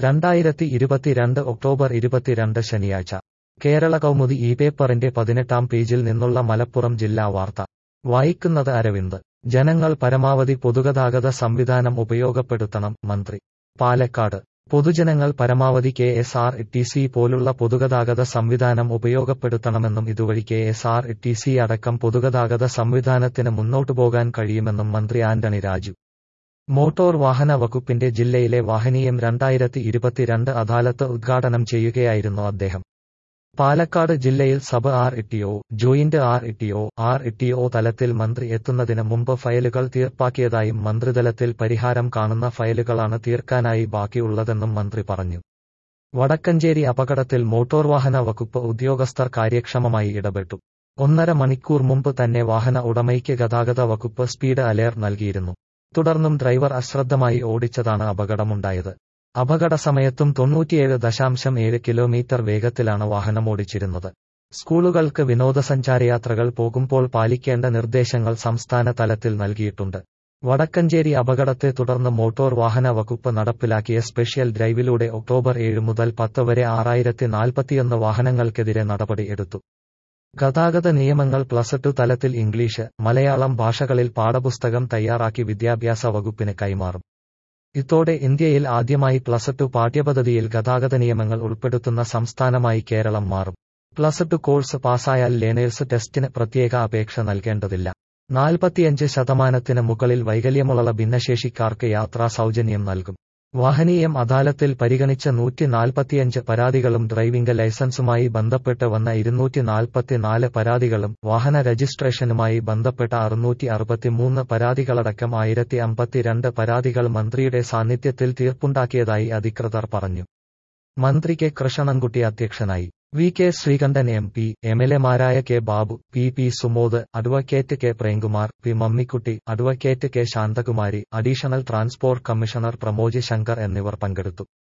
രണ്ടായിരത്തി ഇരുപത്തിരണ്ട് ഒക്ടോബർ ഇരുപത്തിരണ്ട് ശനിയാഴ്ച കേരള കൗമുദി ഈ പേപ്പറിന്റെ പതിനെട്ടാം പേജിൽ നിന്നുള്ള മലപ്പുറം ജില്ലാ വാർത്ത വായിക്കുന്നത് അരവിന്ദ് ജനങ്ങൾ പരമാവധി പൊതുഗതാഗത സംവിധാനം ഉപയോഗപ്പെടുത്തണം മന്ത്രി പാലക്കാട് പൊതുജനങ്ങൾ പരമാവധി K S R T C പോലുള്ള പൊതുഗതാഗത സംവിധാനം ഉപയോഗപ്പെടുത്തണമെന്നും ഇതുവഴി K S R T C അടക്കം പൊതുഗതാഗത സംവിധാനത്തിന് മുന്നോട്ടു പോകാൻ കഴിയുമെന്നും മന്ത്രി ആന്റണി രാജു മോട്ടോർ വാഹന വകുപ്പിന്റെ ജില്ലയിലെ വാഹനീയം രണ്ടായിരത്തി ഇരുപത്തിരണ്ട് അദാലത്ത് ഉദ്ഘാടനം ചെയ്യുകയായിരുന്നു അദ്ദേഹം പാലക്കാട് ജില്ലയിൽ sub R T O joint R T O R T O തലത്തിൽ മന്ത്രി എത്തുന്നതിന് മുമ്പ് ഫയലുകൾ തീർപ്പാക്കിയതായും മന്ത്രിതലത്തിൽ പരിഹാരം കാണുന്ന ഫയലുകളാണ് തീർക്കാനായി ബാക്കിയുള്ളതെന്നും മന്ത്രി പറഞ്ഞു വടക്കഞ്ചേരി അപകടത്തിൽ മോട്ടോർ വാഹന വകുപ്പ് ഉദ്യോഗസ്ഥർ കാര്യക്ഷമമായി ഇടപെട്ടു ഒന്നര മണിക്കൂർ മുമ്പ് തന്നെ വാഹന ഉടമയ്ക്ക് ഗതാഗത വകുപ്പ് സ്പീഡ് അലേർട്ട് നൽകിയിരുന്നു തുടർന്നും ഡ്രൈവർ അശ്രദ്ധമായി ഓടിച്ചതാണ് അപകടമുണ്ടായത് അപകട സമയത്തും തൊണ്ണൂറ്റിയേഴ് ദശാംശം ഏഴ് കിലോമീറ്റർ വേഗത്തിലാണ് വാഹനമോടിച്ചിരുന്നത് സ്കൂളുകൾക്ക് വിനോദസഞ്ചാരയാത്രകൾ പോകുമ്പോൾ പാലിക്കേണ്ട നിർദ്ദേശങ്ങൾ സംസ്ഥാന തലത്തിൽ നൽകിയിട്ടുണ്ട് വടക്കഞ്ചേരി അപകടത്തെ തുടർന്ന് മോട്ടോർ വാഹന വകുപ്പ് നടപ്പിലാക്കിയ സ്പെഷ്യൽ ഡ്രൈവിലൂടെ ഒക്ടോബർ ഏഴ് മുതൽ പത്ത് വരെ ആറായിരത്തി നാൽപ്പത്തിയൊന്ന് വാഹനങ്ങൾക്കെതിരെ നടപടി എടുത്തു ഗതാഗത നിയമങ്ങൾ പ്ലസ് ടു തലത്തിൽ ഇംഗ്ലീഷ് മലയാളം ഭാഷകളിൽ പാഠപുസ്തകം തയ്യാറാക്കി വിദ്യാഭ്യാസ വകുപ്പിന് കൈമാറും ഇതോടെ ഇന്ത്യയിൽ ആദ്യമായി പ്ലസ് ടു പാഠ്യപദ്ധതിയിൽ ഗതാഗത നിയമങ്ങൾ ഉൾപ്പെടുത്തുന്ന സംസ്ഥാനമായി കേരളം മാറും പ്ലസ് ടു കോഴ്സ് പാസ്സായാൽ ലേണേഴ്സ് ടെസ്റ്റിന് പ്രത്യേക അപേക്ഷ നൽകേണ്ടതില്ല നാൽപ്പത്തിയഞ്ച് ശതമാനത്തിന് മുകളിൽ വൈകല്യമുള്ള ഭിന്നശേഷിക്കാർക്ക് യാത്രാ സൗജന്യം നൽകും വാഹനീയം അദാലത്തിൽ പരിഗണിച്ച നൂറ്റി നാൽപ്പത്തിയഞ്ച് പരാതികളും ഡ്രൈവിംഗ് ലൈസൻസുമായി ബന്ധപ്പെട്ട് വന്ന ഇരുന്നൂറ്റി നാൽപ്പത്തിനാല് പരാതികളും വാഹന രജിസ്ട്രേഷനുമായി ബന്ധപ്പെട്ട അറുന്നൂറ്റി അറുപത്തിമൂന്ന് പരാതികളടക്കം ആയിരത്തി അമ്പത്തിരണ്ട് പരാതികൾ മന്ത്രിയുടെ സാന്നിധ്യത്തിൽ തീർപ്പുണ്ടാക്കിയതായി അധികൃതർ പറഞ്ഞു മന്ത്രി കെ കൃഷ്ണൻകുട്ടി അധ്യക്ഷനായി V K Sreekandan M P M L എമാരായ K Babu P P Sumod advocate K Premkumar P Mammikutty advocate K Shanthakumari additional transport commissioner Pramoj Sankar എന്നിവർ പങ്കെടുത്തു